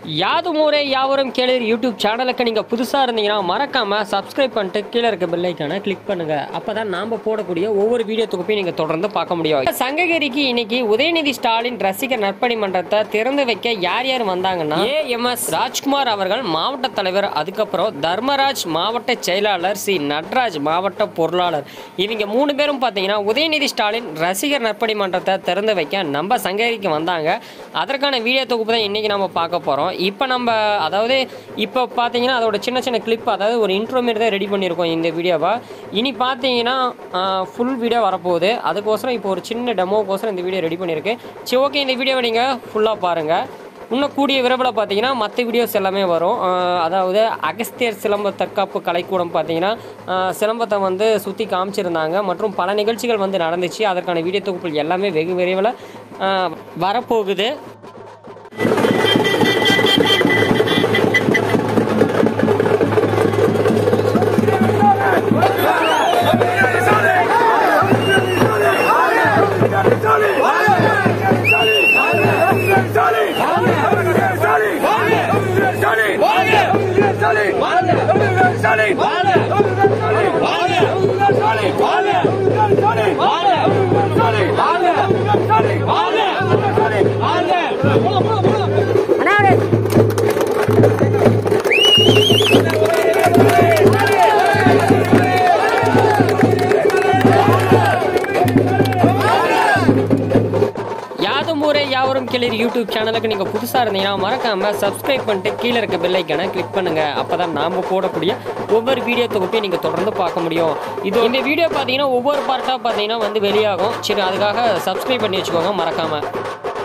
யாதும் ஊரே யாவரும் கேளு யூடியூப் சேனலுக்கு நீங்கள் புதுசாக இருந்தீங்கன்னா மறக்காமல் சப்ஸ்கிரைப் பண்ணிட்டு கீழே இருக்க பெல் ஐக்கானை கிளிக் பண்ணுங்கள் அப்போ தான் நாம் போடக்கூடிய ஒவ்வொரு வீடியோ தொகுப்பையும் நீங்கள் தொடர்ந்து பார்க்க முடியும் சங்ககிரிக்கு இன்னைக்கு உதயநிதி ஸ்டாலின் ரசிகர் நற்பணி மன்றத்தை திறந்து வைக்க யார் யார் வந்தாங்கன்னா ஏஎம்எஸ் ராஜ்குமார் அவர்கள் மாவட்ட தலைவர் அதுக்கப்புறம் தர்மராஜ் மாவட்ட செயலாளர் சி நட்ராஜ் மாவட்ட பொருளாளர் இவங்க மூணு பேரும் பார்த்தீங்கன்னா உதயநிதி ஸ்டாலின் ரசிகர் நற்பணி மன்றத்தை திறந்து வைக்க நம்ம சங்ககிரிக்கு வந்தாங்க அதற்கான வீடியோ தொகுப்பு தான் இன்றைக்கி நம்ம பார்க்க போகிறோம் இப்போ நம்ம அதாவது இப்போ பார்த்தீங்கன்னா அதோட சின்ன சின்ன கிளிப் அதாவது ஒரு இன்ட்ரோ மாரி தான் ரெடி பண்ணியிருக்கோம் இந்த வீடியோவை இனி பார்த்தீங்கன்னா ஃபுல் வீடியோ வரப்போகுது அதுக்கோசரம் இப்போ ஒரு சின்ன டெமோக்கோசரம் இந்த வீடியோ ரெடி பண்ணியிருக்கேன் சரி ஓகே இந்த வீடியோவை நீங்கள் ஃபுல்லாக பாருங்கள் இன்னும் கூடிய விரைவில் பார்த்தீங்கன்னா மற்ற வீடியோஸ் எல்லாமே வரும் ஆஹ் அதாவது அகஸ்தியர் சிலம்ப தற்காப்பு கலைக்கூடம் பார்த்தீங்கன்னா ஆஹ் சிலம்பத்தை வந்து சுற்றி காமிச்சிருந்தாங்க மற்றும் பல நிகழ்ச்சிகள் வந்து நடந்துச்சு அதற்கான வீடியோ தொகுப்புகள் எல்லாமே வெகு விரைவில் ஆஹ் வரப்போகுது யாதும் ஊரே யாவரும் கிளிர் யூடியூப் சேனலுக்கு நீங்கள் புதுசாக இருந்தீங்கன்னா மறக்காமல் சப்ஸ்கிரைப் பண்ணிட்டு கீழே இருக்க பெல் ஐக்கானை கிளிக் பண்ணுங்கள் அப்போ தான் நாம் போடக்கூடிய ஒவ்வொரு வீடியோ தொகுப்பையும் நீங்கள் தொடர்ந்து பார்க்க முடியும் இது இந்த வீடியோ பார்த்தீங்கன்னா ஒவ்வொரு பார்ட்டாக பார்த்தீங்கன்னா வந்து வெளியாகும் சரி அதுக்காக சப்ஸ்கிரைப் பண்ணி வச்சுக்கோங்க மறக்காமல்